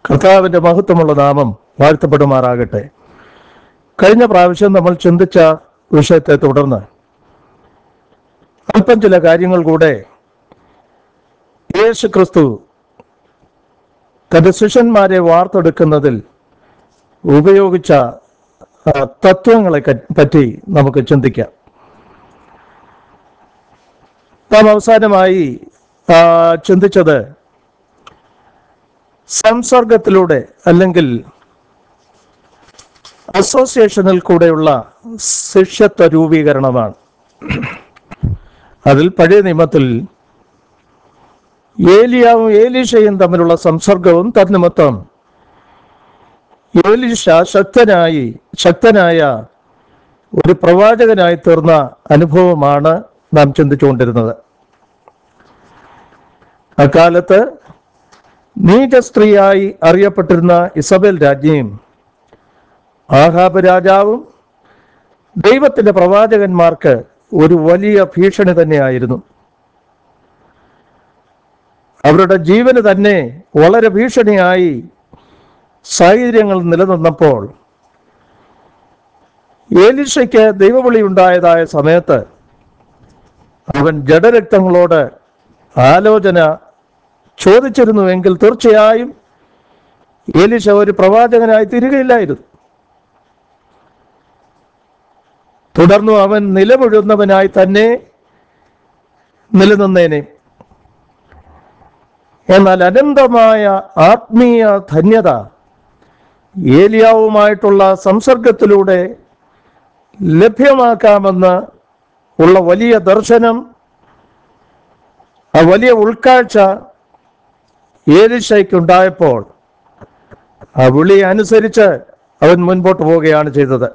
കർത്താവിന്റെ മഹത്വമുള്ള നാമം വാഴ്ത്തപ്പെടുമാറാകട്ടെ കഴിഞ്ഞ പ്രാവശ്യം നമ്മൾ ചിന്തിച്ച വിഷയത്തെ തുടർന്ന് അല്പം ചില കാര്യങ്ങൾ കൂടെ യേശു ക്രിസ്തു തന്റെ ശിഷ്യന്മാരെ വാർത്തെടുക്കുന്നതിൽ ഉപയോഗിച്ച ആ, തത്വങ്ങളെ ക- പറ്റി നമുക്ക് ചിന്തിക്കാം നാം അവസാനമായി ആ, ചിന്തിച്ചത് സംസർഗത്തിലൂടെ അല്ലെങ്കിൽ അസോസിയേഷനിൽ കൂടെയുള്ള ശിഷ്യത്വ രൂപീകരണമാണ് അതിൽ പഴയ നിയമത്തിൽ ഏലിയാവും ഏലീഷയും തമ്മിലുള്ള സംസർഗവും തന്നിമിത്തം ഏലീഷ ശക്തനായി ശക്തനായ ഒരു പ്രവാചകനായി തീർന്ന അനുഭവമാണ് നാം ചിന്തിച്ചുകൊണ്ടിരുന്നത് അക്കാലത്ത് നീച സ്ത്രീയായി അറിയപ്പെട്ടിരുന്ന ഇസബേൽ രാജ്ഞിയും ആഹാബ് രാജാവും ദൈവത്തിന്റെ പ്രവാചകന്മാർക്ക് ഒരു വലിയ ഭീഷണി തന്നെയായിരുന്നു അവരുടെ ജീവന് തന്നെ വളരെ ഭീഷണിയായി സാഹചര്യങ്ങൾ നിലനിന്നപ്പോൾ ഏലിഷയ്ക്ക് ദൈവവിളി ഉണ്ടായതായ സമയത്ത് അവൻ ജഡരക്തങ്ങളോട് ആലോചന ചോദിച്ചിരുന്നുവെങ്കിൽ തീർച്ചയായും ഏലിശ ഒരു പ്രവാചകനായി തീരുകയില്ലായിരുന്നു തുടർന്നു അവൻ നിലമുഴുന്നവനായി തന്നെ നിലനിന്നേനെ എന്നാൽ അനന്തമായ ആത്മീയ ധന്യത ഏലിയാവുമായിട്ടുള്ള സംസർഗത്തിലൂടെ ലഭ്യമാക്കാമെന്ന് ഉള്ള വലിയ ദർശനം ആ വലിയ ഉൾക്കാഴ്ച ഏലിശയ്ക്കുണ്ടായപ്പോൾ ആ വിളി അനുസരിച്ച് അവൻ മുൻപോട്ട് പോവുകയാണ് ചെയ്തത്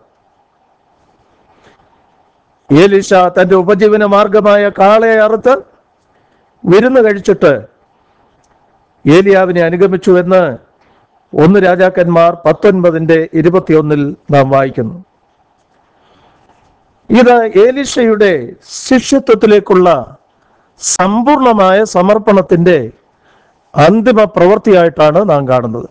ഏലിശ തന്റെ ഉപജീവന മാർഗമായ കാളയെ അറുത്ത് വിരുന്ന് കഴിച്ചിട്ട് ഏലിയാവിനെ അനുഗമിച്ചു എന്ന് ഒന്ന് രാജാക്കന്മാർ പത്തൊൻപതിന്റെ ഇരുപത്തിയൊന്നിൽ നാം വായിക്കുന്നു ഇത് ഏലിശയുടെ ശിഷ്യത്വത്തിലേക്കുള്ള സമ്പൂർണമായ സമർപ്പണത്തിന്റെ അന്തിമ പ്രവൃത്തിയായിട്ടാണ് നാം കാണുന്നത്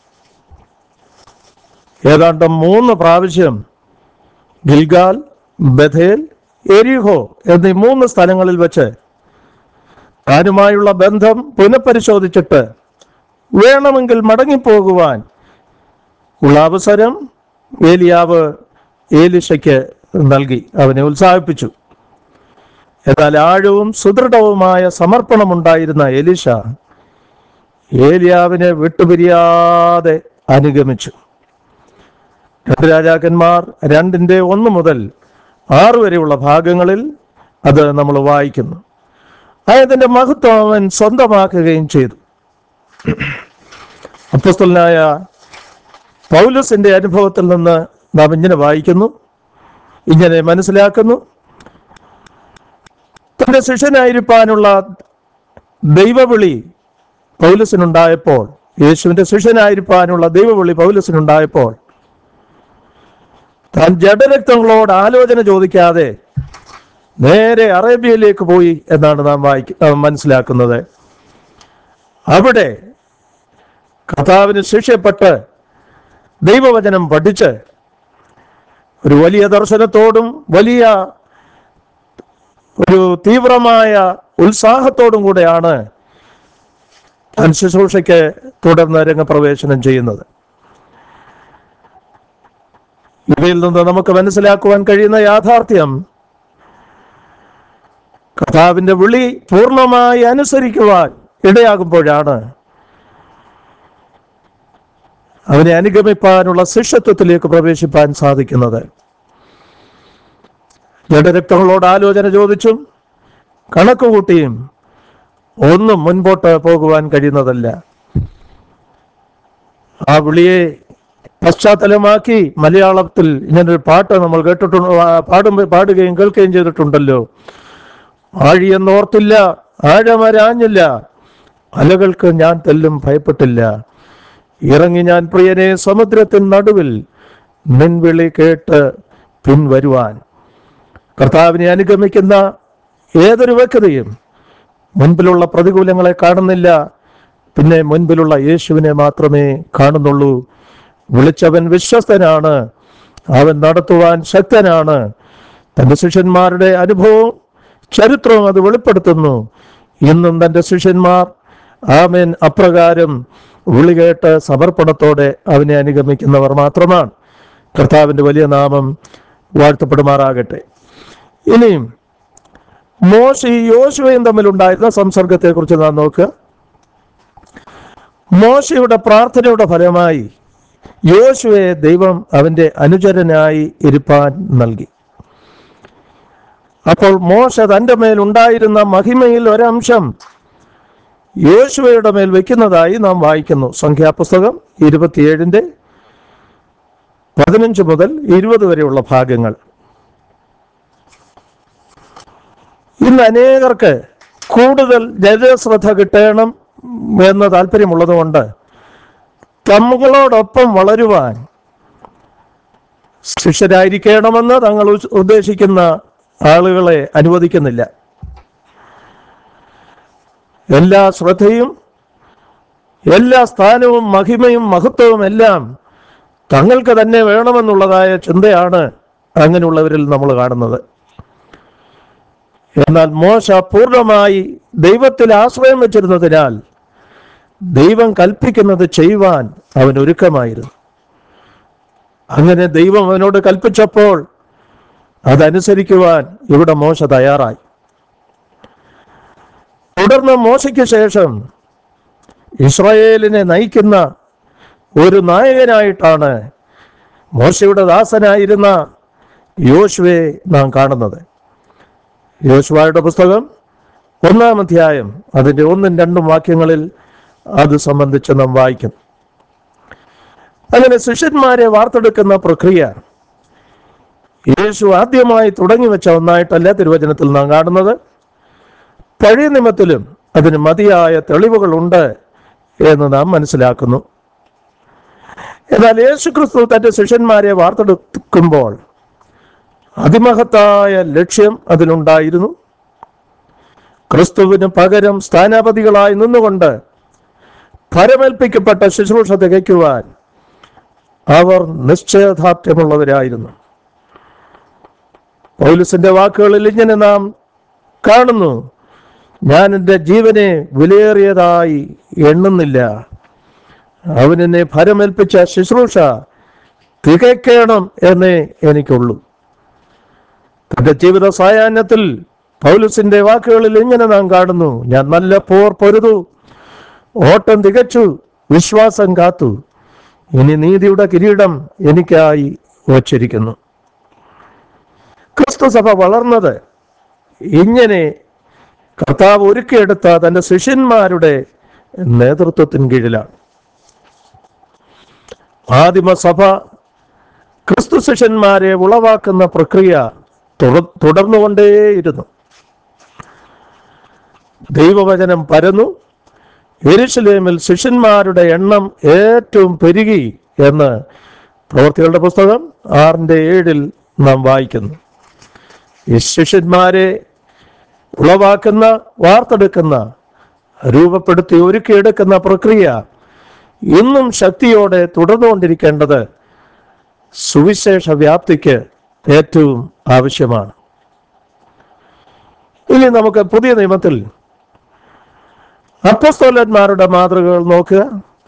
ഏതാണ്ട് മൂന്ന് പ്രാവശ്യം ഗിൽഗാൽ ബഥേൽ എരിഹോ എന്നീ മൂന്ന് സ്ഥലങ്ങളിൽ വെച്ച് താനുമായുള്ള ബന്ധം പുനഃപരിശോധിച്ചിട്ട് വേണമെങ്കിൽ മടങ്ങിപ്പോകുവാൻ ഉള്ള അവസരം ഏലിയാവ് ഏലിശയ്ക്ക് നൽകി അവനെ ഉത്സാഹിപ്പിച്ചു എന്നാൽ ആഴവും സുദൃഢവുമായ സമർപ്പണമുണ്ടായിരുന്ന എലിശ ഏലിയാവിനെ വിട്ടുപിരിയാതെ അനുഗമിച്ചു രണ്ട് രാജാക്കന്മാർ രണ്ടിന്റെ ഒന്ന് മുതൽ ആറ് വരെയുള്ള ഭാഗങ്ങളിൽ അത് നമ്മൾ വായിക്കുന്നു അതിന്റെ മഹത്വം അവൻ സ്വന്തമാക്കുകയും ചെയ്തു അപ്പസ്തലനായ പൗലസിന്റെ അനുഭവത്തിൽ നിന്ന് നാം ഇങ്ങനെ വായിക്കുന്നു ഇങ്ങനെ മനസ്സിലാക്കുന്നു തന്റെ ശിഷ്യനായിരിക്കാനുള്ള ദൈവവിളി പൗലസിനുണ്ടായപ്പോൾ യേശുവിന്റെ ശിഷ്യനായിരിക്കാനുള്ള ദൈവവിളി പൗലസിനുണ്ടായപ്പോൾ താൻ ജഡരക്തങ്ങളോട് ആലോചന ചോദിക്കാതെ നേരെ അറേബ്യയിലേക്ക് പോയി എന്നാണ് നാം വായിക്ക നാം മനസ്സിലാക്കുന്നത് അവിടെ കഥാവിന് ശിഷ്യപ്പെട്ട് ദൈവവചനം പഠിച്ച് ഒരു വലിയ ദർശനത്തോടും വലിയ ഒരു തീവ്രമായ ഉത്സാഹത്തോടും കൂടെയാണ് താൻ ശുശ്രൂഷയ്ക്ക് തുടർന്ന് രംഗപ്രവേശനം ചെയ്യുന്നത് ഇവയിൽ നിന്ന് നമുക്ക് മനസ്സിലാക്കുവാൻ കഴിയുന്ന യാഥാർത്ഥ്യം കർത്താവിന്റെ വിളി പൂർണ്ണമായി അനുസരിക്കുവാൻ ഇടയാകുമ്പോഴാണ് അവനെ അനുഗമിപ്പാനുള്ള ശിഷ്യത്വത്തിലേക്ക് പ്രവേശിപ്പാൻ സാധിക്കുന്നത് ജഡരക്തങ്ങളോട് ആലോചന ചോദിച്ചും കണക്ക് കൂട്ടിയും ഒന്നും മുൻപോട്ട് പോകുവാൻ കഴിയുന്നതല്ല ആ വിളിയെ പശ്ചാത്തലമാക്കി മലയാളത്തിൽ ഇങ്ങനൊരു പാട്ട് നമ്മൾ കേട്ടിട്ടുണ്ട് പാടും പാടുകയും കേൾക്കുകയും ചെയ്തിട്ടുണ്ടല്ലോ ആഴിയെന്നോർത്തില്ല ആഴമരാഞ്ഞില്ല അലകൾക്ക് ഞാൻ തെല്ലും ഭയപ്പെട്ടില്ല ഇറങ്ങി ഞാൻ പ്രിയനെ സമുദ്രത്തിൻ നടുവിൽ നിൻവിളി കേട്ട് പിൻവരുവാൻ കർത്താവിനെ അനുഗമിക്കുന്ന ഏതൊരു വ്യക്തിയും മുൻപിലുള്ള പ്രതികൂലങ്ങളെ കാണുന്നില്ല പിന്നെ മുൻപിലുള്ള യേശുവിനെ മാത്രമേ കാണുന്നുള്ളൂ വിളിച്ചവൻ വിശ്വസ്തനാണ് അവൻ നടത്തുവാൻ ശക്തനാണ് തൻ്റെ ശിഷ്യന്മാരുടെ അനുഭവവും ചരിത്രവും അത് വെളിപ്പെടുത്തുന്നു ഇന്നും തൻ്റെ ശിഷ്യന്മാർ ആമേൻ അപ്രകാരം വിളി കേട്ട് സമർപ്പണത്തോടെ അവനെ അനുഗമിക്കുന്നവർ മാത്രമാണ് കർത്താവിൻ്റെ വലിയ നാമം വാഴ്ത്തപ്പെടുമാറാകട്ടെ ഇനിയും മോശി യോശുവയും തമ്മിലുണ്ടായിരുന്ന സംസർഗത്തെക്കുറിച്ച് നാം നോക്കുക മോശയുടെ പ്രാർത്ഥനയുടെ ഫലമായി യോശുവയെ ദൈവം അവന്റെ അനുചരനായി ഇരുപ്പാൻ നൽകി അപ്പോൾ മോശ തന്റെ മേൽ ഉണ്ടായിരുന്ന മഹിമയിൽ ഒരംശം യോശുവയുടെ മേൽ വെക്കുന്നതായി നാം വായിക്കുന്നു സംഖ്യാപുസ്തകം ഇരുപത്തിയേഴിന്റെ പതിനഞ്ച് മുതൽ ഇരുപത് വരെയുള്ള ഭാഗങ്ങൾ ഇന്ന് അനേകർക്ക് കൂടുതൽ ജനശ്രദ്ധ കിട്ടണം എന്ന താല്പര്യമുള്ളതുകൊണ്ട് തമ്മുകളോടൊപ്പം വളരുവാൻ ശിഷ്യരായിരിക്കണമെന്ന് തങ്ങൾ ഉസ് ഉദ്ദേശിക്കുന്ന ആളുകളെ അനുവദിക്കുന്നില്ല എല്ലാ ശ്രദ്ധയും എല്ലാ സ്ഥാനവും മഹിമയും മഹത്വവും എല്ലാം തങ്ങൾക്ക് തന്നെ വേണമെന്നുള്ളതായ ചിന്തയാണ് അങ്ങനെയുള്ളവരിൽ നമ്മൾ കാണുന്നത് എന്നാൽ മോശ പൂർണ്ണമായി ദൈവത്തിൽ ആശ്രയം വെച്ചിരുന്നതിനാൽ ദൈവം കൽപ്പിക്കുന്നത് ചെയ്യുവാൻ അവൻ ഒരുക്കമായിരുന്നു അങ്ങനെ ദൈവം അവനോട് കൽപ്പിച്ചപ്പോൾ അതനുസരിക്കുവാൻ ഇവിടെ മോശ തയ്യാറായി തുടർന്ന് മോശയ്ക്ക് ശേഷം ഇസ്രായേലിനെ നയിക്കുന്ന ഒരു നായകനായിട്ടാണ് മോശയുടെ ദാസനായിരുന്ന യോശുവെ നാം കാണുന്നത് യോശുവായുടെ പുസ്തകം ഒന്നാം അധ്യായം അതിൻ്റെ ഒന്നും രണ്ടും വാക്യങ്ങളിൽ അത് സംബന്ധിച്ച് നാം വായിക്കും അങ്ങനെ ശിഷ്യന്മാരെ വാർത്തെടുക്കുന്ന പ്രക്രിയ യേശു ആദ്യമായി തുടങ്ങി വെച്ച ഒന്നായിട്ടല്ല തിരുവചനത്തിൽ നാം കാണുന്നത് പഴയ നിയമത്തിലും അതിന് മതിയായ തെളിവുകളുണ്ട് എന്ന് നാം മനസ്സിലാക്കുന്നു എന്നാൽ യേശു ക്രിസ്തു തന്റെ ശിഷ്യന്മാരെ വാർത്തെടുക്കുമ്പോൾ അതിമഹത്തായ ലക്ഷ്യം അതിലുണ്ടായിരുന്നു ക്രിസ്തുവിന് പകരം സ്ഥാനാപതികളായി നിന്നുകൊണ്ട് ഫലമേൽപ്പിക്കപ്പെട്ട ശുശ്രൂഷ തികയ്ക്കുവാൻ അവർ നിശ്ചയദാർഢ്യമുള്ളവരായിരുന്നു പൗലുസിന്റെ വാക്കുകളിൽ ഇങ്ങനെ നാം കാണുന്നു ഞാൻ എൻ്റെ ജീവനെ വിലയേറിയതായി എണ്ണുന്നില്ല അവനെന്നെ ഫലമേൽപ്പിച്ച ശുശ്രൂഷ തികയ്ക്കണം എന്നേ എനിക്കുള്ളൂ തന്റെ ജീവിത സായാഹ്നത്തിൽ പൗലുസിന്റെ വാക്കുകളിൽ ഇങ്ങനെ നാം കാണുന്നു ഞാൻ നല്ല പോർ പൊരുതു ഓട്ടം തികച്ചു വിശ്വാസം കാത്തു ഇനി നീതിയുടെ കിരീടം എനിക്കായി വച്ചിരിക്കുന്നു ക്രിസ്തു സഭ വളർന്നത് ഇങ്ങനെ കർത്താവ് ഒരുക്കിയെടുത്ത തന്റെ ശിഷ്യന്മാരുടെ നേതൃത്വത്തിന് കീഴിലാണ് ആദിമസഭ ക്രിസ്തു ശിഷ്യന്മാരെ ഉളവാക്കുന്ന പ്രക്രിയ തുട- തുടർന്നുകൊണ്ടേയിരുന്നു ദൈവവചനം പരന്നു എരുശലേമിൽ ശിഷ്യന്മാരുടെ എണ്ണം ഏറ്റവും പെരുകി എന്ന് പ്രവർത്തികളുടെ പുസ്തകം ആറിന്റെ ഏഴിൽ നാം വായിക്കുന്നു ഈ ശിഷ്യന്മാരെ ഉളവാക്കുന്ന വാർത്തെടുക്കുന്ന രൂപപ്പെടുത്തി ഒരുക്കിയെടുക്കുന്ന പ്രക്രിയ ഇന്നും ശക്തിയോടെ തുടർന്നുകൊണ്ടിരിക്കേണ്ടത് സുവിശേഷ വ്യാപ്തിക്ക് ഏറ്റവും ആവശ്യമാണ് ഇനി നമുക്ക് പുതിയ നിയമത്തിൽ അപ്പസ്തോലന്മാരുടെ മാതൃകകൾ നോക്കുക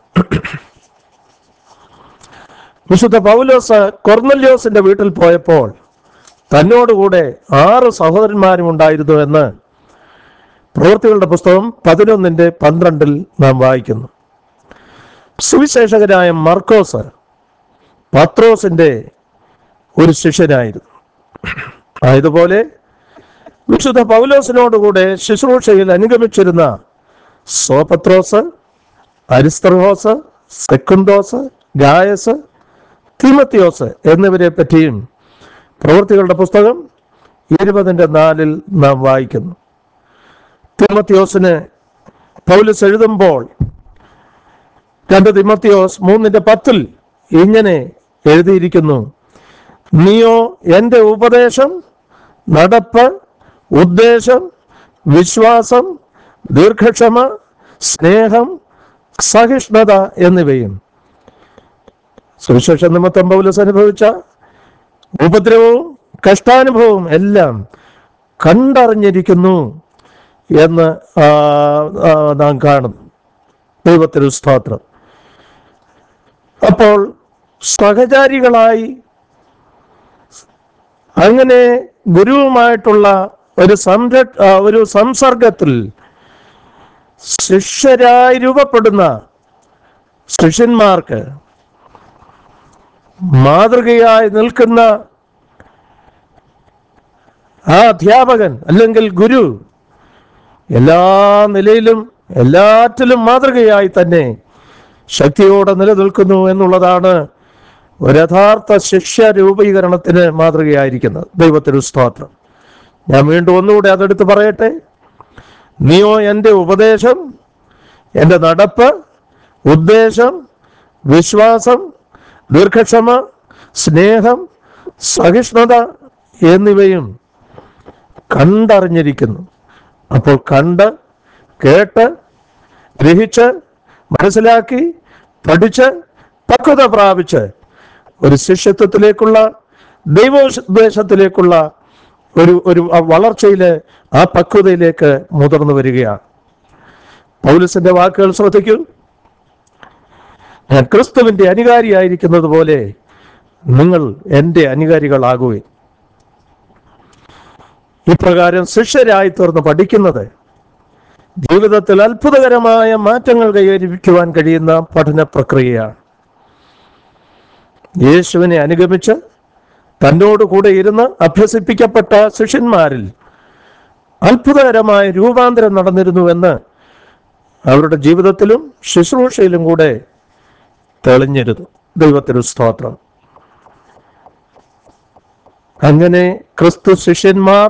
വിശുദ്ധ പൗലോസ് കൊർന്നല്യോസിന്റെ വീട്ടിൽ പോയപ്പോൾ തന്നോടുകൂടെ ആറ് സഹോദരന്മാരും ഉണ്ടായിരുന്നു എന്ന് പ്രവൃത്തികളുടെ പുസ്തകം പതിനൊന്നിന്റെ പന്ത്രണ്ടിൽ നാം വായിക്കുന്നു സുവിശേഷകനായ മർക്കോസ് പത്രോസിന്റെ ഒരു ശിഷ്യനായിരുന്നു ആയതുപോലെ വിശുദ്ധ പൗലോസിനോടുകൂടെ ശുശ്രൂഷയിൽ അനുഗമിച്ചിരുന്ന സോപത്രോസ് അരിസ്ത്രഹോസ് സെക്കുന്തോസ് ഗായസ് തിമത്തിയോസ് എന്നിവരെ പറ്റിയും പ്രവൃത്തികളുടെ പുസ്തകം ഇരുപതിൻ്റെ നാലിൽ നാം വായിക്കുന്നു തിമത്തിയോസിന് പൗലസ് എഴുതുമ്പോൾ രണ്ട് തിമത്തിയോസ് മൂന്നിന്റെ പത്തിൽ ഇങ്ങനെ എഴുതിയിരിക്കുന്നു നീയോ എൻ്റെ ഉപദേശം നടപ്പ് ഉദ്ദേശം വിശ്വാസം ദീർഘക്ഷമ സ്നേഹം സഹിഷ്ണുത എന്നിവയും സുവിശേഷ നിമിത്തം പൗലസ് അനുഭവിച്ച ഉപദ്രവവും കഷ്ടാനുഭവവും എല്ലാം കണ്ടറിഞ്ഞിരിക്കുന്നു എന്ന് ആ, ആ, നാം കാണും ദൈവത്തിന് സ്തോത്രം അപ്പോൾ സഹചാരികളായി അങ്ങനെ ഗുരുവുമായിട്ടുള്ള ഒരു സംര ആ, ഒരു സംസർഗത്തിൽ ശിഷ്യരായി രൂപപ്പെടുന്ന ശിഷ്യന്മാർക്ക് മാതൃകയായി നിൽക്കുന്ന ആ അധ്യാപകൻ അല്ലെങ്കിൽ ഗുരു എല്ലാ നിലയിലും എല്ലാറ്റിലും മാതൃകയായി തന്നെ ശക്തിയോടെ നിലനിൽക്കുന്നു എന്നുള്ളതാണ് ഒരു യഥാർത്ഥ ശിഷ്യ രൂപീകരണത്തിന് മാതൃകയായിരിക്കുന്നത് ദൈവത്തിന് സ്തോത്രം ഞാൻ വീണ്ടും ഒന്നുകൂടെ അതെടുത്ത് പറയട്ടെ നീയോ എൻ്റെ ഉപദേശം എൻ്റെ നടപ്പ് ഉദ്ദേശം വിശ്വാസം ദീർഘക്ഷമ സ്നേഹം സഹിഷ്ണുത എന്നിവയും കണ്ടറിഞ്ഞിരിക്കുന്നു അപ്പോൾ കണ്ട് കേട്ട് ഗ്രഹിച്ച് മനസ്സിലാക്കി പഠിച്ച് പക്വത പ്രാപിച്ച് ഒരു ശിഷ്യത്വത്തിലേക്കുള്ള ദൈവോദ്ദേശത്തിലേക്കുള്ള ഒരു ഒരു ആ വളർച്ചയില് ആ പക്വതയിലേക്ക് മുതിർന്നു വരികയാണ് പൗലസിന്റെ വാക്കുകൾ ശ്രദ്ധിക്കൂ ഞാൻ ക്രിസ്തുവിന്റെ അനുകാരിയായിരിക്കുന്നത് പോലെ നിങ്ങൾ എൻ്റെ അനുകാരികളാകുകയും ഇപ്രകാരം ശിഷ്യരായി തീർന്ന് പഠിക്കുന്നത് ജീവിതത്തിൽ അത്ഭുതകരമായ മാറ്റങ്ങൾ കൈവരിക്കുവാൻ കഴിയുന്ന പഠന പ്രക്രിയയാണ് യേശുവിനെ അനുഗമിച്ച് തന്നോട് കൂടെ ഇരുന്ന് അഭ്യസിപ്പിക്കപ്പെട്ട ശിഷ്യന്മാരിൽ അത്ഭുതകരമായ രൂപാന്തരം നടന്നിരുന്നുവെന്ന് അവരുടെ ജീവിതത്തിലും ശുശ്രൂഷയിലും കൂടെ തെളിഞ്ഞിരുന്നു ദൈവത്തിന് സ്തോത്രം അങ്ങനെ ക്രിസ്തു ശിഷ്യന്മാർ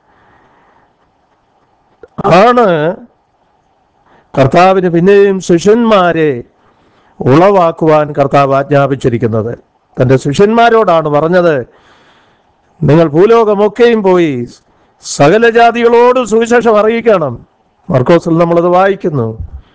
ആണ് കർത്താവിന് പിന്നെയും ശിഷ്യന്മാരെ ഉളവാക്കുവാൻ കർത്താവ് ആജ്ഞാപിച്ചിരിക്കുന്നത് തൻ്റെ ശിഷ്യന്മാരോടാണ് പറഞ്ഞത് നിങ്ങൾ ഭൂലോകമൊക്കെയും പോയി സകല ജാതികളോട് സുവിശേഷം അറിയിക്കണം മർക്കോസിൽ നമ്മളത് വായിക്കുന്നു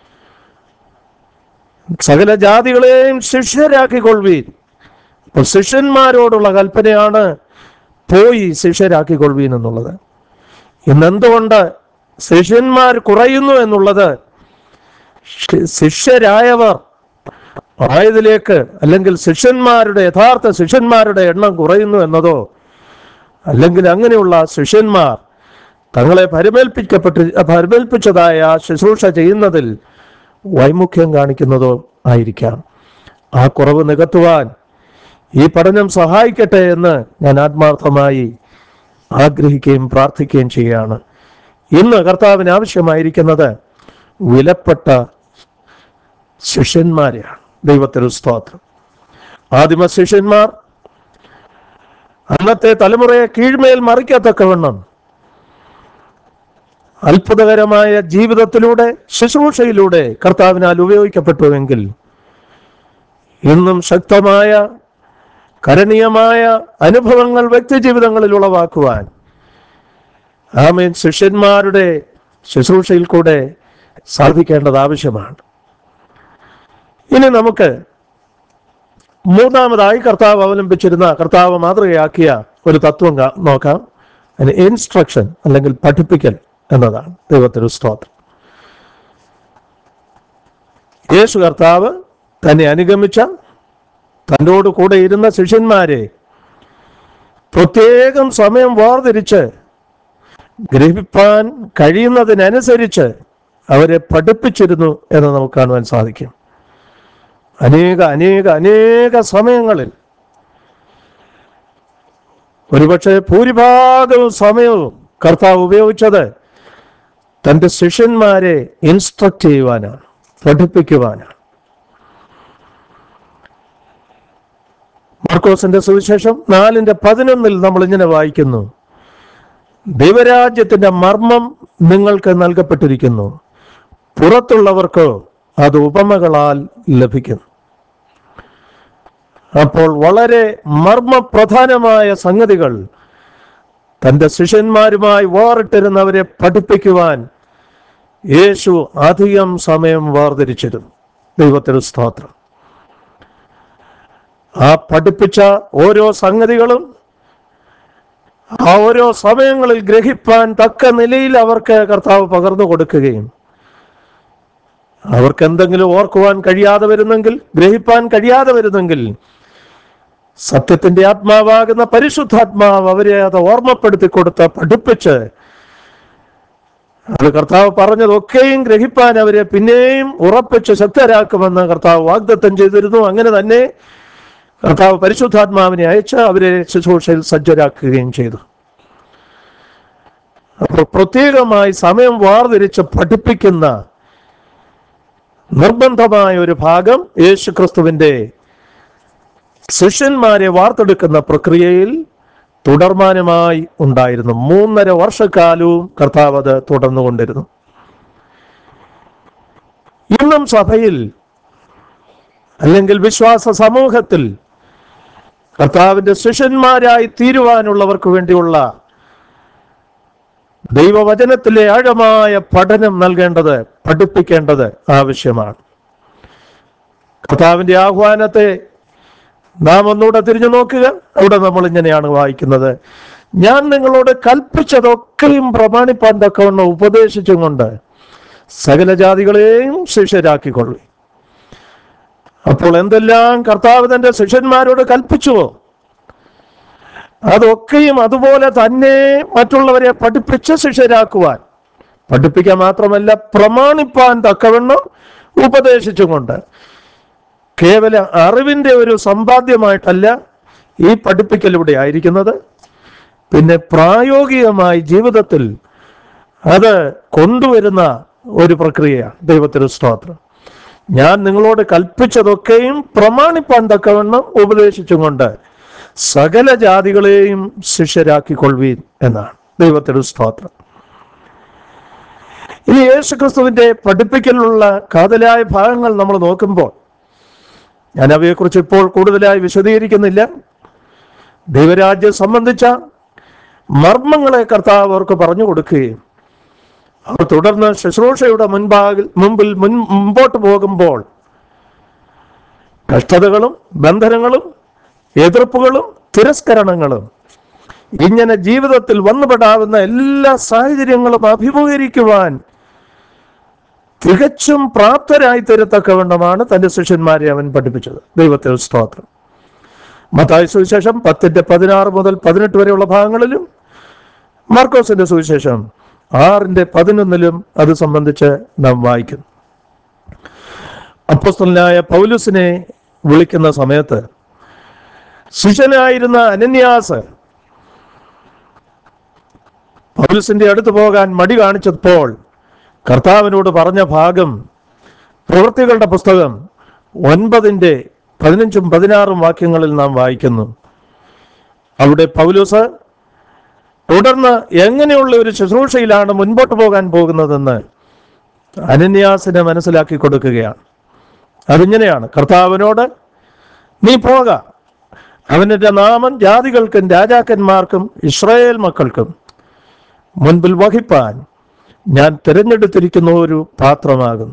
സകല ജാതികളെയും ശിഷ്യരാക്കിക്കൊള്ളുവീൻ അപ്പോൾ ശിഷ്യന്മാരോടുള്ള കൽപ്പനയാണ് പോയി ശിഷ്യരാക്കിക്കൊള്ളുവീൻ എന്നുള്ളത് ഇന്ന് എന്തുകൊണ്ട് ശിഷ്യന്മാർ കുറയുന്നു എന്നുള്ളത് ശി- ശിഷ്യരായവർ ആയതിലേക്ക് അല്ലെങ്കിൽ ശിഷ്യന്മാരുടെ യഥാർത്ഥ ശിഷ്യന്മാരുടെ എണ്ണം കുറയുന്നു എന്നതോ അല്ലെങ്കിൽ അങ്ങനെയുള്ള ശിഷ്യന്മാർ തങ്ങളെ പരിമേൽപ്പിക്കപ്പെട്ട് പരിമേൽപ്പിച്ചതായ ശുശ്രൂഷ ചെയ്യുന്നതിൽ വൈമുഖ്യം കാണിക്കുന്നതോ ആയിരിക്കാം ആ കുറവ് നികത്തുവാൻ ഈ പഠനം സഹായിക്കട്ടെ എന്ന് ഞാൻ ആത്മാർത്ഥമായി ആഗ്രഹിക്കുകയും പ്രാർത്ഥിക്കുകയും ചെയ്യുകയാണ് ഇന്ന് കർത്താവിന് ആവശ്യമായിരിക്കുന്നത് വിലപ്പെട്ട ശിഷ്യന്മാരെയാണ് ദൈവത്തിന് സ്തോത്രം ആദിമ ശിഷ്യന്മാർ അന്നത്തെ തലമുറയെ കീഴ്മേൽ മറിക്കത്തക്കവണ്ണം അത്ഭുതകരമായ ജീവിതത്തിലൂടെ ശുശ്രൂഷയിലൂടെ കർത്താവിനാൽ ഉപയോഗിക്കപ്പെട്ടുവെങ്കിൽ ഇന്നും ശക്തമായ കരണീയമായ അനുഭവങ്ങൾ വ്യക്തിജീവിതങ്ങളിൽ ഉളവാക്കുവാൻ ആമേൻ ശിഷ്യന്മാരുടെ ശുശ്രൂഷയിൽ കൂടെ സാധിക്കേണ്ടത് ആവശ്യമാണ് ഇനി നമുക്ക് മൂന്നാമതായി കർത്താവ് അവലംബിച്ചിരുന്ന കർത്താവ് മാതൃകയാക്കിയ ഒരു തത്വം കാ- നോക്കാം അതിന് ഇൻസ്ട്രക്ഷൻ അല്ലെങ്കിൽ പഠിപ്പിക്കൽ എന്നതാണ് ദൈവത്തിന് സ്തോത്രം യേശു കർത്താവ് തന്നെ അനുഗമിച്ച തന്നോട് കൂടെ ഇരുന്ന ശിഷ്യന്മാരെ പ്രത്യേകം സമയം വേർതിരിച്ച് ഗ്രഹിപ്പാൻ കഴിയുന്നതിനനുസരിച്ച് അവരെ പഠിപ്പിച്ചിരുന്നു എന്ന് നമുക്ക് കാണുവാൻ സാധിക്കും അനേക അനേക അനേക സമയങ്ങളിൽ ഒരുപക്ഷെ ഭൂരിഭാഗവും സമയവും കർത്താവ് ഉപയോഗിച്ചത് തൻ്റെ ശിഷ്യന്മാരെ ഇൻസ്ട്രക്ട് ചെയ്യുവാനാണ് പഠിപ്പിക്കുവാനാണ് മാർക്കോസിന്റെ സുവിശേഷം നാലിന്റെ പതിനൊന്നിൽ നമ്മൾ ഇങ്ങനെ വായിക്കുന്നു ദൈവരാജ്യത്തിന്റെ മർമ്മം നിങ്ങൾക്ക് നൽകപ്പെട്ടിരിക്കുന്നു പുറത്തുള്ളവർക്ക് അത് ഉപമകളാൽ ലഭിക്കുന്നു അപ്പോൾ വളരെ മർമ്മപ്രധാനമായ സംഗതികൾ തന്റെ ശിഷ്യന്മാരുമായി വേറിട്ടിരുന്നവരെ പഠിപ്പിക്കുവാൻ യേശു അധികം സമയം വേർതിരിച്ചിരുന്നു ദൈവത്തിന് സ്തോത്രം ആ പഠിപ്പിച്ച ഓരോ സംഗതികളും ആ ഓരോ സമയങ്ങളിൽ ഗ്രഹിപ്പാൻ തക്ക നിലയിൽ അവർക്ക് കർത്താവ് പകർന്നു കൊടുക്കുകയും അവർക്ക് എന്തെങ്കിലും ഓർക്കുവാൻ കഴിയാതെ വരുന്നെങ്കിൽ ഗ്രഹിപ്പാൻ കഴിയാതെ വരുന്നെങ്കിൽ സത്യത്തിന്റെ ആത്മാവാകുന്ന പരിശുദ്ധാത്മാവ് അവരെ അത് ഓർമ്മപ്പെടുത്തി കൊടുത്ത് പഠിപ്പിച്ച് അത് കർത്താവ് പറഞ്ഞതൊക്കെയും ഗ്രഹിപ്പാൻ അവരെ പിന്നെയും ഉറപ്പിച്ച് ശക്തരാക്കുമെന്ന് കർത്താവ് വാഗ്ദത്തം ചെയ്തിരുന്നു അങ്ങനെ തന്നെ കർത്താവ് പരിശുദ്ധാത്മാവിനെ അയച്ച് അവരെ ശുശ്രൂഷയിൽ സജ്ജരാക്കുകയും ചെയ്തു അപ്പോൾ പ്രത്യേകമായി സമയം വാർതിരിച്ച് പഠിപ്പിക്കുന്ന നിർബന്ധമായ ഒരു ഭാഗം യേശു ക്രിസ്തുവിന്റെ ശിഷ്യന്മാരെ വാർത്തെടുക്കുന്ന പ്രക്രിയയിൽ തുടർമാനമായി ഉണ്ടായിരുന്നു മൂന്നര വർഷക്കാലവും കർത്താവ് അത് തുടർന്നുകൊണ്ടിരുന്നു ഇന്നും സഭയിൽ അല്ലെങ്കിൽ വിശ്വാസ സമൂഹത്തിൽ കർത്താവിന്റെ ശിഷ്യന്മാരായി തീരുവാനുള്ളവർക്ക് വേണ്ടിയുള്ള ദൈവവചനത്തിലെ ആഴമായ പഠനം നൽകേണ്ടത് പഠിപ്പിക്കേണ്ടത് ആവശ്യമാണ് കർത്താവിന്റെ ആഹ്വാനത്തെ നാം ഒന്നുകൂടെ തിരിഞ്ഞു നോക്കുക അവിടെ നമ്മൾ ഇങ്ങനെയാണ് വായിക്കുന്നത് ഞാൻ നിങ്ങളോട് കൽപ്പിച്ചതൊക്കെയും പ്രമാണിപ്പാൻ തക്കവണ്ണം ഉപദേശിച്ചും കൊണ്ട് സകല ജാതികളെയും ശിഷ്യരാക്കിക്കൊള്ളു അപ്പോൾ എന്തെല്ലാം കർത്താവ് തന്റെ ശിഷ്യന്മാരോട് കൽപ്പിച്ചുവോ അതൊക്കെയും അതുപോലെ തന്നെ മറ്റുള്ളവരെ പഠിപ്പിച്ച് ശിഷ്യരാക്കുവാൻ പഠിപ്പിക്കാൻ മാത്രമല്ല പ്രമാണിപ്പാൻ തക്കവണ്ണം ഉപദേശിച്ചുകൊണ്ട് കേവല അറിവിന്റെ ഒരു സമ്പാദ്യമായിട്ടല്ല ഈ പഠിപ്പിക്കലിവിടെ ആയിരിക്കുന്നത് പിന്നെ പ്രായോഗികമായി ജീവിതത്തിൽ അത് കൊണ്ടുവരുന്ന ഒരു പ്രക്രിയയാണ് ദൈവത്തിന് സ്തോത്രം ഞാൻ നിങ്ങളോട് കൽപ്പിച്ചതൊക്കെയും പ്രമാണിപ്പാൻ തക്കവണ്ണം ഉപദേശിച്ചുകൊണ്ട് സകല ജാതികളെയും ശിഷ്യരാക്കിക്കൊള്ളുവീൻ എന്നാണ് ദൈവത്തിന് സ്തോത്രം ഇനി യേശുക്രിസ്തുവിന്റെ പഠിപ്പിക്കലുള്ള കാതലായ ഭാഗങ്ങൾ നമ്മൾ നോക്കുമ്പോൾ ഞാൻ അവയെക്കുറിച്ച് ഇപ്പോൾ കൂടുതലായി വിശദീകരിക്കുന്നില്ല ദൈവരാജ്യം സംബന്ധിച്ച മർമ്മങ്ങളെ കർത്താവ് അവർക്ക് പറഞ്ഞു കൊടുക്കുകയും അവർ തുടർന്ന് ശുശ്രൂഷയുടെ മുൻപാകിൽ മുമ്പിൽ മുൻ മുമ്പോട്ട് പോകുമ്പോൾ കഷ്ടതകളും ബന്ധനങ്ങളും എതിർപ്പുകളും തിരസ്കരണങ്ങളും ഇങ്ങനെ ജീവിതത്തിൽ വന്നുപെടാവുന്ന എല്ലാ സാഹചര്യങ്ങളും അഭിമുഖീകരിക്കുവാൻ തികച്ചും പ്രാപ്തരായി തരത്തക്കവണ്ണമാണ് തന്റെ ശിഷ്യന്മാരെ അവൻ പഠിപ്പിച്ചത് ദൈവത്തിൽ സ്തോത്രം മത്തായ സുവിശേഷം പത്തിന്റെ പതിനാറ് മുതൽ പതിനെട്ട് വരെയുള്ള ഭാഗങ്ങളിലും മാർക്കോസിന്റെ സുവിശേഷം ആറിന്റെ പതിനൊന്നിലും അത് സംബന്ധിച്ച് നാം വായിക്കുന്നു അപ്പസ്തലനായ പൗലുസിനെ വിളിക്കുന്ന സമയത്ത് ശിഷ്യനായിരുന്ന അനന്യാസ് പൗലുസിന്റെ അടുത്ത് പോകാൻ മടി കാണിച്ചപ്പോൾ കർത്താവിനോട് പറഞ്ഞ ഭാഗം പ്രവൃത്തികളുടെ പുസ്തകം ഒൻപതിന്റെ പതിനഞ്ചും പതിനാറും വാക്യങ്ങളിൽ നാം വായിക്കുന്നു അവിടെ പൗലൂസ് തുടർന്ന് എങ്ങനെയുള്ള ഒരു ശുശ്രൂഷയിലാണ് മുൻപോട്ട് പോകാൻ പോകുന്നതെന്ന് അനന്യാസിനെ മനസ്സിലാക്കി കൊടുക്കുകയാണ് അതിങ്ങനെയാണ് കർത്താവിനോട് നീ പോക അവന്റെ നാമം ജാതികൾക്കും രാജാക്കന്മാർക്കും ഇസ്രായേൽ മക്കൾക്കും മുൻപിൽ വഹിപ്പാൻ ഞാൻ തിരഞ്ഞെടുത്തിരിക്കുന്ന ഒരു പാത്രമാകുന്നു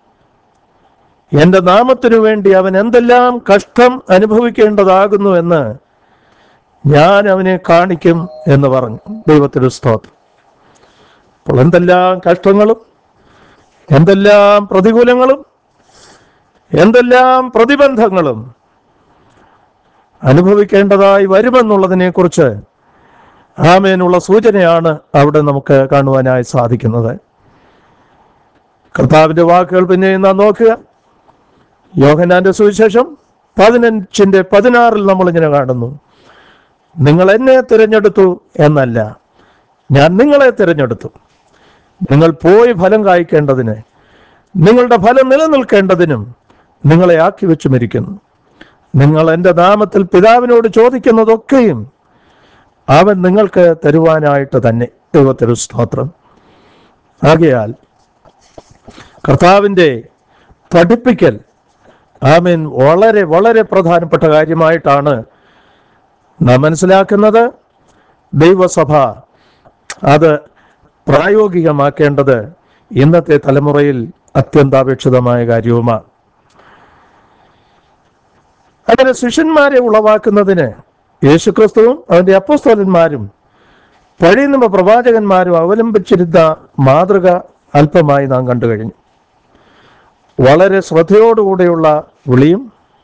എന്റെ നാമത്തിനു വേണ്ടി അവൻ എന്തെല്ലാം കഷ്ടം അനുഭവിക്കേണ്ടതാകുന്നു എന്ന് ഞാൻ അവനെ കാണിക്കും എന്ന് പറഞ്ഞു ദൈവത്തിന് സ്തോത്രം അപ്പോൾ എന്തെല്ലാം കഷ്ടങ്ങളും എന്തെല്ലാം പ്രതികൂലങ്ങളും എന്തെല്ലാം പ്രതിബന്ധങ്ങളും അനുഭവിക്കേണ്ടതായി വരുമെന്നുള്ളതിനെ കുറിച്ച് ആമേനുള്ള സൂചനയാണ് അവിടെ നമുക്ക് കാണുവാനായി സാധിക്കുന്നത് കർത്താവിന്റെ വാക്കുകൾ പിന്നെ നാം നോക്കുക യോഹനാന്റെ സുവിശേഷം പതിനഞ്ചിന്റെ പതിനാറിൽ നമ്മൾ ഇങ്ങനെ കാണുന്നു നിങ്ങൾ എന്നെ തിരഞ്ഞെടുത്തു എന്നല്ല ഞാൻ നിങ്ങളെ തിരഞ്ഞെടുത്തു നിങ്ങൾ പോയി ഫലം കായ്ക്കേണ്ടതിന് നിങ്ങളുടെ ഫലം നിലനിൽക്കേണ്ടതിനും നിങ്ങളെ ആക്കി വെച്ചു മരിക്കുന്നു നിങ്ങൾ എൻ്റെ നാമത്തിൽ പിതാവിനോട് ചോദിക്കുന്നതൊക്കെയും അവൻ നിങ്ങൾക്ക് തരുവാനായിട്ട് തന്നെ ദൈവത്തിന് സ്തോത്രം ആകയാൽ കർത്താവിൻ്റെ പഠിപ്പിക്കൽ ആമീൻ വളരെ വളരെ പ്രധാനപ്പെട്ട കാര്യമായിട്ടാണ് നാം മനസ്സിലാക്കുന്നത് ദൈവസഭ അത് പ്രായോഗികമാക്കേണ്ടത് ഇന്നത്തെ തലമുറയിൽ അത്യന്താപേക്ഷിതമായ കാര്യവുമാണ് അങ്ങനെ ശിഷ്യന്മാരെ ഉളവാക്കുന്നതിന് യേശുക്രിസ്തുവും അവന്റെ അപ്പോസ്തലന്മാരും പഴയ നിയമ പ്രവാചകന്മാരും അവലംബിച്ചിരുന്ന മാതൃക അല്പമായി നാം കണ്ടു കഴിഞ്ഞു വളരെ ശ്രദ്ധയോടുകൂടെയുള്ള വിളിയും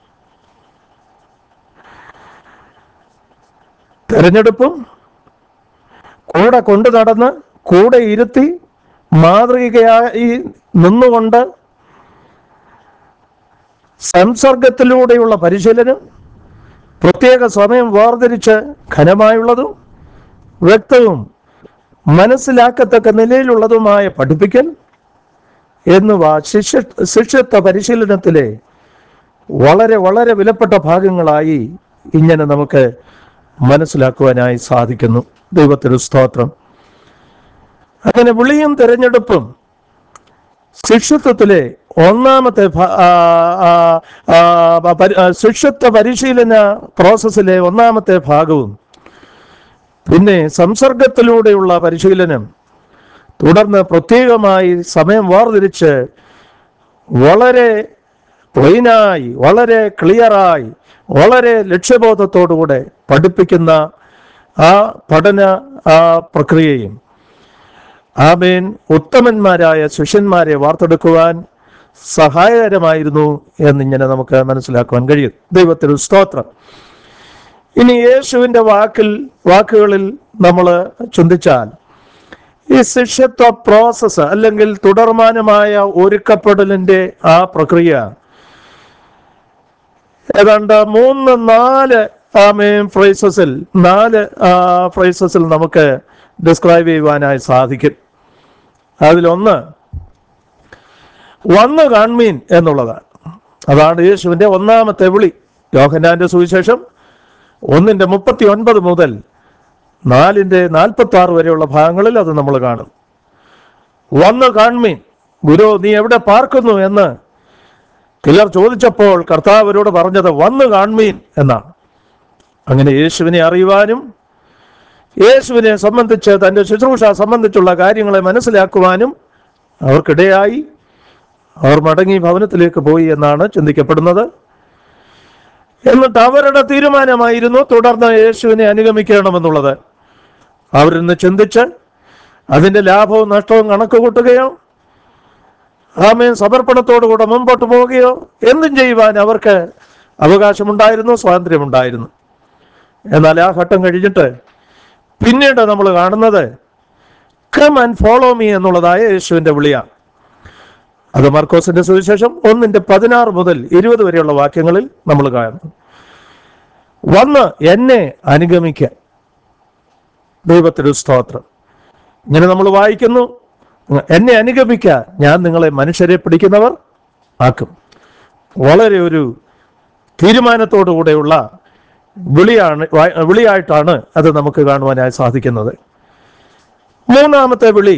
തെരഞ്ഞെടുപ്പും കൂടെ കൊണ്ടു നടന്ന് കൂടെ ഇരുത്തി മാതൃകയായി നിന്നുകൊണ്ട് സംസർഗത്തിലൂടെയുള്ള പരിശീലനം പ്രത്യേക സമയം വേർതിരിച്ച് ഘനമായുള്ളതും വ്യക്തവും മനസ്സിലാക്കത്തക്ക നിലയിലുള്ളതുമായ പഠിപ്പിക്കൽ എന്നിവ ശിഷ്യ ശിഷ്യത്വ പരിശീലനത്തിലെ വളരെ വളരെ വിലപ്പെട്ട ഭാഗങ്ങളായി ഇങ്ങനെ നമുക്ക് മനസ്സിലാക്കുവാനായി സാധിക്കുന്നു ദൈവത്തിന് സ്തോത്രം അങ്ങനെ വിളിയും തിരഞ്ഞെടുപ്പും ശിഷ്യത്വത്തിലെ ഒന്നാമത്തെ ഭ- ആ, ആ, ആ, പരി- ആ, ശിഷ്യത്വ പരിശീലന പ്രോസസ്സിലെ ഒന്നാമത്തെ ഭാഗവും പിന്നെ സംസർഗത്തിലൂടെയുള്ള പരിശീലനം തുടർന്ന് പ്രത്യേകമായി സമയം വേർതിരിച്ച് വളരെ പ്ലെയിനായി വളരെ ക്ലിയറായി വളരെ ലക്ഷ്യബോധത്തോടുകൂടെ പഠിപ്പിക്കുന്ന ആ പഠന ആ പ്രക്രിയയും ആമേൻ ഉത്തമന്മാരായ ശിഷ്യന്മാരെ വാർത്തെടുക്കുവാൻ സഹായകരമായിരുന്നു എന്നിങ്ങനെ നമുക്ക് മനസ്സിലാക്കുവാൻ കഴിയും ദൈവത്തിന് സ്തോത്രം ഇനി യേശുവിൻ്റെ വാക്കിൽ വാക്കുകളിൽ നമ്മൾ ചിന്തിച്ചാൽ ഈ ശിഷ്യത്വ പ്രോസസ്സ് അല്ലെങ്കിൽ തുടർമാനമായ ഒരുക്കപ്പെടലിൻ്റെ ആ പ്രക്രിയ ഏതാണ്ട് മൂന്ന് നാല് ആമേൻ ഫ്രേസസിൽ നാല് ഫ്രേസസിൽ നമുക്ക് ഡിസ്ക്രൈബ് ചെയ്യുവാനായി സാധിക്കും അതിലൊന്ന് വന്ന് കാൺമീൻ എന്നുള്ളതാണ് അതാണ് യേശുവിൻ്റെ ഒന്നാമത്തെ വിളി യോഹന്നാന്റെ സുവിശേഷം ഒന്നിൻ്റെ മുപ്പത്തി ഒൻപത് മുതൽ നാലിൻ്റെ നാൽപ്പത്തി ആറ് വരെയുള്ള ഭാഗങ്ങളിൽ അത് നമ്മൾ കാണും വന്ന് കാൺമീൻ ഗുരു നീ എവിടെ പാർക്കുന്നു എന്ന് ചിലർ ചോദിച്ചപ്പോൾ കർത്താവ് അവരോട് പറഞ്ഞത് വന്ന് കാൺമീൻ എന്നാണ് അങ്ങനെ യേശുവിനെ അറിയുവാനും യേശുവിനെ സംബന്ധിച്ച് തൻ്റെ ശുശ്രൂഷ സംബന്ധിച്ചുള്ള കാര്യങ്ങളെ മനസ്സിലാക്കുവാനും അവർക്കിടയായി അവർ മടങ്ങി ഭവനത്തിലേക്ക് പോയി എന്നാണ് ചിന്തിക്കപ്പെടുന്നത് എന്നിട്ട് അവരുടെ തീരുമാനമായിരുന്നു തുടർന്ന് യേശുവിനെ അനുഗമിക്കണമെന്നുള്ളത് അവരിന്ന് ചിന്തിച്ച് അതിൻ്റെ ലാഭവും നഷ്ടവും കണക്ക് കൂട്ടുകയോ ആമേൻ സമർപ്പണത്തോടുകൂടെ മുമ്പോട്ട് പോവുകയോ എന്തും ചെയ്യുവാൻ അവർക്ക് അവകാശമുണ്ടായിരുന്നു സ്വാതന്ത്ര്യമുണ്ടായിരുന്നു എന്നാൽ ആ ഘട്ടം കഴിഞ്ഞിട്ട് പിന്നീട് നമ്മൾ കാണുന്നത് കം ആൻഡ് ഫോളോ മീ എന്നുള്ളതായ യേശുവിൻ്റെ വിളിയാണ് അത് മർക്കോസിന്റെ സുവിശേഷം ഒന്നിന്റെ പതിനാറ് മുതൽ ഇരുപത് വരെയുള്ള വാക്യങ്ങളിൽ നമ്മൾ കാണുന്നു വന്ന് എന്നെ അനുഗമിക്കാൻ ദൈവത്തിന് സ്തോത്രം ഇങ്ങനെ നമ്മൾ വായിക്കുന്നു എന്നെ അനുഗമിക്കാൻ ഞാൻ നിങ്ങളെ മനുഷ്യരെ പിടിക്കുന്നവർ ആക്കും വളരെ ഒരു തീരുമാനത്തോടുകൂടെയുള്ള വിളിയാണ് വാ- വിളിയായിട്ടാണ് അത് നമുക്ക് കാണുവാനായി സാധിക്കുന്നത് മൂന്നാമത്തെ വിളി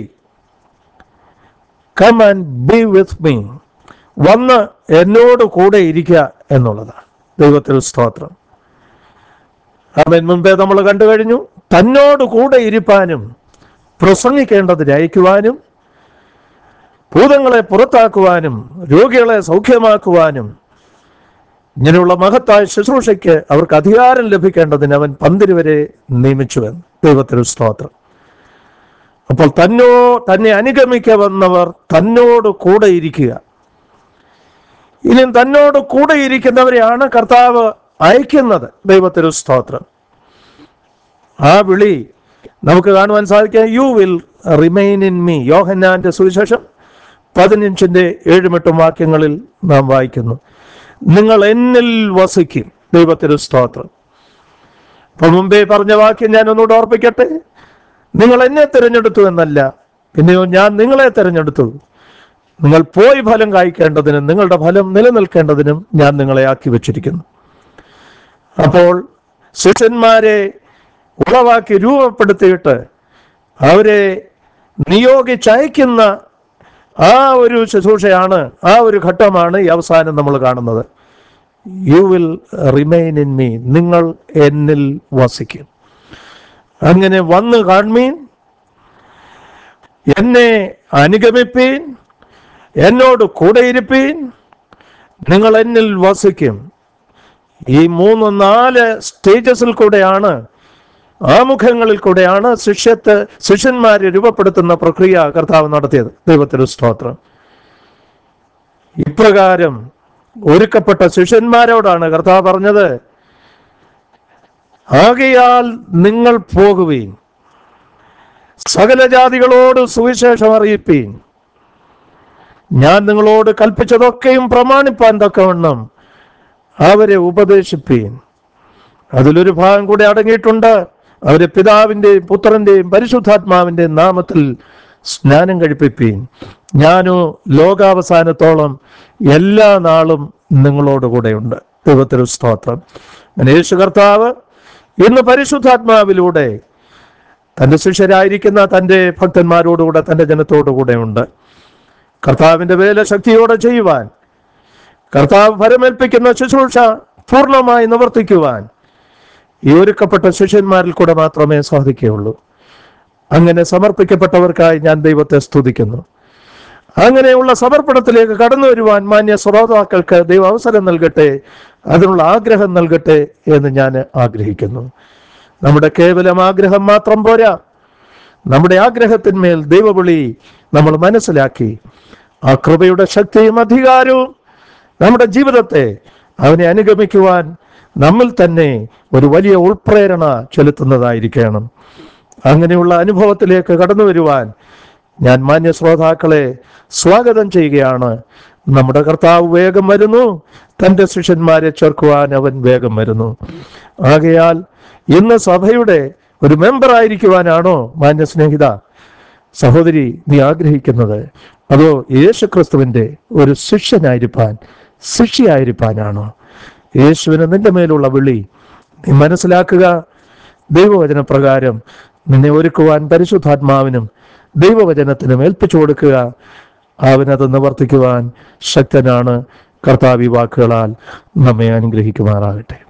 come and be with me വന്ന് എന്നോട് കൂടെ ഇരിക്കുക എന്നുള്ളതാണ് ദൈവത്തിന് സ്തോത്രം അവൻ മുമ്പേ നമ്മൾ കണ്ടു കഴിഞ്ഞു തന്നോട് കൂടെ ഇരിപ്പാനും പ്രസംഗിക്കേണ്ടതിന് അയക്കുവാനും ഭൂതങ്ങളെ പുറത്താക്കുവാനും രോഗികളെ സൗഖ്യമാക്കുവാനും ഇങ്ങനെയുള്ള മഹത്തായ ശുശ്രൂഷയ്ക്ക് അവർക്ക് അധികാരം ലഭിക്കേണ്ടതിന് അവൻ പന്തിരി വരെ നിയമിച്ചുവെന്ന് ദൈവത്തിന് സ്തോത്രം അപ്പോൾ തന്നോ തന്നെ അനുഗമിക്ക വന്നവർ തന്നോട് കൂടെ ഇരിക്കുക ഇനി തന്നോട് കൂടെ ഇരിക്കുന്നവരെയാണ് കർത്താവ് അയക്കുന്നത് ദൈവത്തിന് സ്തോത്രം ആ വിളി നമുക്ക് കാണുവാൻ സാധിക്കുക you will remain in me യോഹന്നാന്റെ സുവിശേഷം പതിനഞ്ചിന്റെ ഏഴുമെട്ടും വാക്യങ്ങളിൽ നാം വായിക്കുന്നു നിങ്ങൾ എന്നിൽ വസിക്കും ദൈവത്തിന് സ്തോത്രം അപ്പോൾ മുമ്പേ പറഞ്ഞ വാക്യം ഞാൻ ഒന്നുകൂടെ ഓർപ്പിക്കട്ടെ നിങ്ങൾ എന്നെ തിരഞ്ഞെടുത്തു എന്നല്ല പിന്നെയോ ഞാൻ നിങ്ങളെ തിരഞ്ഞെടുത്തു നിങ്ങൾ പോയി ഫലം കായ്ക്കേണ്ടതിനും നിങ്ങളുടെ ഫലം നിലനിൽക്കേണ്ടതിനും ഞാൻ നിങ്ങളെ ആക്കി വെച്ചിരിക്കുന്നു അപ്പോൾ ശിഷ്യന്മാരെ ഉളവാക്കി രൂപപ്പെടുത്തിയിട്ട് അവരെ നിയോഗിച്ചയക്കുന്ന ആ ഒരു ശുശ്രൂഷയാണ് ആ ഒരു ഘട്ടമാണ് ഈ അവസാനം നമ്മൾ കാണുന്നത് you will remain in me നിങ്ങൾ എന്നിൽ വസിക്കും അങ്ങനെ വന്ന് കാൺമീൻ എന്നെ അനുഗമിപ്പീൻ എന്നോട് കൂടെ ഇരിപ്പീൻ നിങ്ങൾ എന്നിൽ വസിക്കും ഈ മൂന്ന് നാല് സ്റ്റേജസിൽ കൂടെയാണ് ആമുഖങ്ങളിൽ കൂടെയാണ് ശിഷ്യത്തെ ശിഷ്യന്മാരെ രൂപപ്പെടുത്തുന്ന പ്രക്രിയ കർത്താവ് നടത്തിയത് ദൈവത്തിന് സ്തോത്രം ഇപ്രകാരം ഒരുക്കപ്പെട്ട ശിഷ്യന്മാരോടാണ് കർത്താവ് പറഞ്ഞത് ആകയാൽ നിങ്ങൾ പോകുവീൻ സകല ജാതികളോട് സുവിശേഷം അറിയിപ്പീൻ ഞാൻ നിങ്ങളോട് കൽപ്പിച്ചതൊക്കെയും പ്രമാണിപ്പാൻ തക്കവണ്ണം അവരെ ഉപദേശിപ്പീൻ അതിലൊരു ഭാഗം കൂടെ അടങ്ങിയിട്ടുണ്ട് അവരെ പിതാവിൻ്റെയും പുത്രൻ്റെയും പരിശുദ്ധാത്മാവിൻ്റെയും നാമത്തിൽ സ്നാനം കഴിപ്പിപ്പീൻ ഞാനോ ലോകാവസാനത്തോളം എല്ലാ നാളും നിങ്ങളോട് കൂടെയുണ്ട് ദൈവത്തിന് സ്തോത്രം അങ്ങനെ യേശു കർത്താവ് ഇന്ന് പരിശുദ്ധാത്മാവിലൂടെ തൻ്റെ ശിഷ്യരായിരിക്കുന്ന തൻ്റെ ഭക്തന്മാരോടുകൂടെ തൻ്റെ ജനത്തോടുകൂടെ ഉണ്ട് കർത്താവിൻ്റെ വേല ശക്തിയോടെ ചെയ്യുവാൻ കർത്താവ് ഫലമേൽപ്പിക്കുന്ന ശുശ്രൂഷ പൂർണ്ണമായി നിവർത്തിക്കുവാൻ ഈ ഒരുക്കപ്പെട്ട ശിഷ്യന്മാരിൽ കൂടെ മാത്രമേ സാധിക്കുകയുള്ളൂ അങ്ങനെ സമർപ്പിക്കപ്പെട്ടവർക്കായി ഞാൻ ദൈവത്തെ സ്തുതിക്കുന്നു അങ്ങനെയുള്ള സമർപ്പണത്തിലേക്ക് കടന്നു വരുവാൻ മാന്യ ശ്രോതാക്കൾക്ക് ദൈവം അവസരം നൽകട്ടെ അതിനുള്ള ആഗ്രഹം നൽകട്ടെ എന്ന് ഞാൻ ആഗ്രഹിക്കുന്നു നമ്മുടെ കേവലം ആഗ്രഹം മാത്രം പോരാ നമ്മുടെ ആഗ്രഹത്തിന്മേൽ ദൈവവിളി നമ്മൾ മനസ്സിലാക്കി ആ കൃപയുടെ ശക്തിയും അധികാരവും നമ്മുടെ ജീവിതത്തെ അവനെ അനുഗമിക്കുവാൻ നമ്മിൽ തന്നെ ഒരു വലിയ ഉൾപ്രേരണ ചെലുത്തുന്നതായിരിക്കണം അങ്ങനെയുള്ള അനുഭവത്തിലേക്ക് കടന്നു വരുവാൻ ഞാൻ മാന്യ ശ്രോതാക്കളെ സ്വാഗതം ചെയ്യുകയാണ് നമ്മുടെ കർത്താവ് വേഗം വരുന്നു തൻ്റെ ശിഷ്യന്മാരെ ചേർക്കുവാൻ അവൻ വേഗം വരുന്നു ആകയാൽ ഇന്ന് സഭയുടെ ഒരു മെമ്പർ ആയിരിക്കുവാനാണോ മാന്യ സ്നേഹിത സഹോദരി നീ ആഗ്രഹിക്കുന്നത് അതോ യേശുക്രിസ്തുവിന്റെ ഒരു ശിഷ്യനായിരിക്കാൻ ശിഷ്യയായിരിക്കാനാണോ യേശുവിന് നിന്റെ മേലുള്ള വിളി നീ മനസ്സിലാക്കുക ദൈവവചന പ്രകാരം നിന്നെ ഒരുക്കുവാൻ പരിശുദ്ധാത്മാവിനും ദൈവവചനത്തിനും ഏൽപ്പിച്ചു കൊടുക്കുക അവനത് നിവർത്തിക്കുവാൻ ശക്തനാണ് കർത്താവി വാക്കുകളാൽ നമ്മെ അനുഗ്രഹിക്കുമാറാകട്ടെ